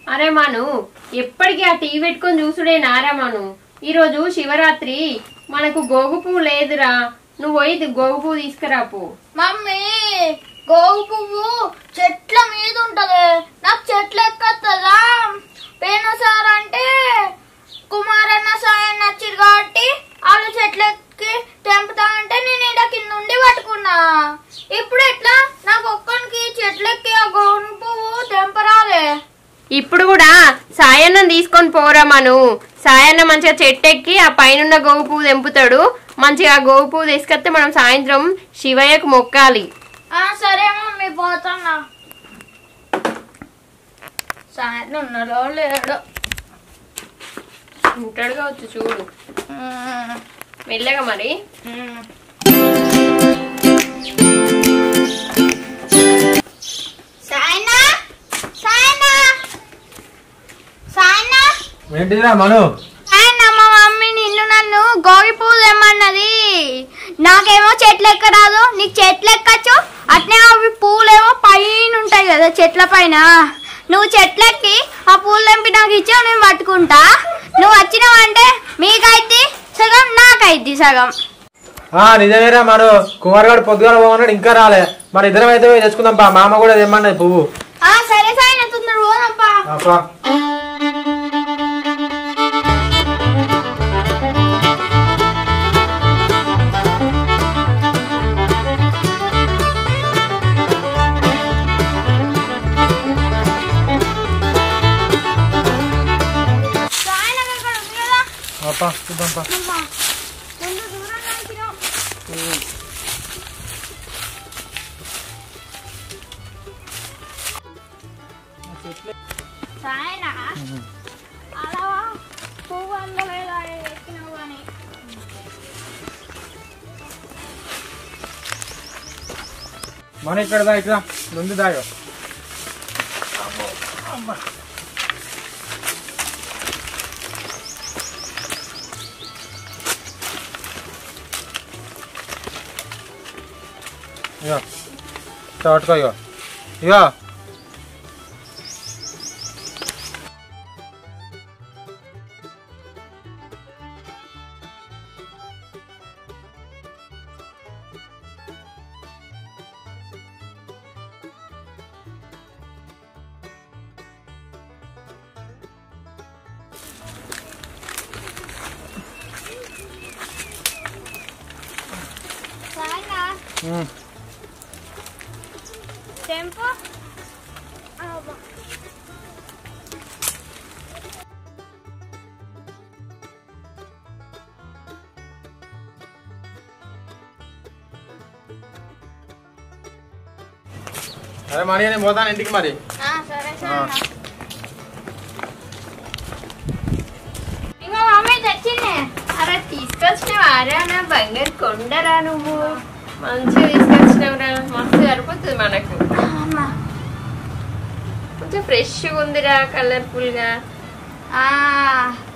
అరే మను ఎప్పటికీ ఆ టీవీ పెట్టుకొని చూసుడే నారా మను ఈరోజు శివరాత్రి మనకు గోగు పువ్వు లేదురా నువ్వు పోయి గోగు పువ్వు తీసుకురా పో మమ్మీ గోగు పువ్వు చెట్ల మీద ఉంటది నాకు చెట్లు ఎక్కత్తదా పేన సార్ అంటే కుమారన్న సాయం నచ్చిరు కాబట్టి వాళ్ళు చెట్లు ఎక్కి తెంపుతా అంటే నేను ఈడ కింద ఉండి పట్టుకున్నా ఇప్పుడు ఎట్లా నాకు ఒక్కనికి చెట్లు ఎక్కి ఆ గోగు పువ్వు తెంపరాలే ఇప్పుడు కూడా సాయన్నం తీసుకొని పోరా మను సాయన్న మంచిగా చెట్టెక్కి ఆ పైన గోగు పువ్వు తెంపుతాడు మంచిగా ఆ గోగు పువ్వు తీసుకొస్తే మనం సాయంత్రం శివయ్యకు మొక్కాలి ఆ సరే మమ్మీ పోతున్నా సాయంత్రం ఉన్నాడో లేడో ఉంటాడు కావచ్చు చూడు మ్మ్. మెల్లగా మరి మ్మ్. సాయనా సాయనా సాయనా ఏంటిదిరా మను సాయనా మా మమ్మీ నిన్ను నన్ను గోగి పువ్వు తెమ్మన్నది నాకేమో చెట్లు ఎక్కరాదు నీకు చెట్లు ఎక్కచ్చు అట్నే అవి పూలేమో పైన ఉంటాయి కదా చెట్ల పైన నువ్వు చెట్లెక్కి ఆ పూలు తెంపి నాకు ఇచ్చావు నేను పట్టుకుంటా నువ్వు వచ్చినావంటే మీకైద్ది సగం నాకైద్ది సగం ఆ నిజమేరా మను కుమార్ గారు పొద్దుగాల పోమన్నాడు ఇంకా రాలే మరి ఇద్దరం అయితే పోయి తెచ్చుకుందాం పా మామ కూడా తెమ్మన్నది పువ్వు ఆ సరే సాయన తొందర పోదప్పా ఆ, పా. సాయన అక్కడ ఉంది కదా ఆ, పా, చూద్దాం పా. అమ్మా, ముందు దూరంగా వచ్చినావు. సాయన అలా పువ్వు అందలేదా ఎక్కినావు కానీ మన ఇక్కడ దా ఇట్లా ముందు దాయో ఇగో ఇట్లా పట్టుకో ఇగో ఇగో సాయన ఉమ్. టెంపో అబ్బా. అరే మరి నేను పోతాను ఇంటికి మరి ఆ, సరే ఆ. సాయన ఇంకో మమ్మీ తెచ్చిందే అరే తీసుకొచ్చినవారా నా బంగారు కొండరా నువ్వు మంచిగా తీసుకొచ్చినవరా మస్తు సరిపోతుంది మనకు అమ్మా కొంచెం ఫ్రెష్గా ఉందిరా కలర్ఫుల్ గా ఆ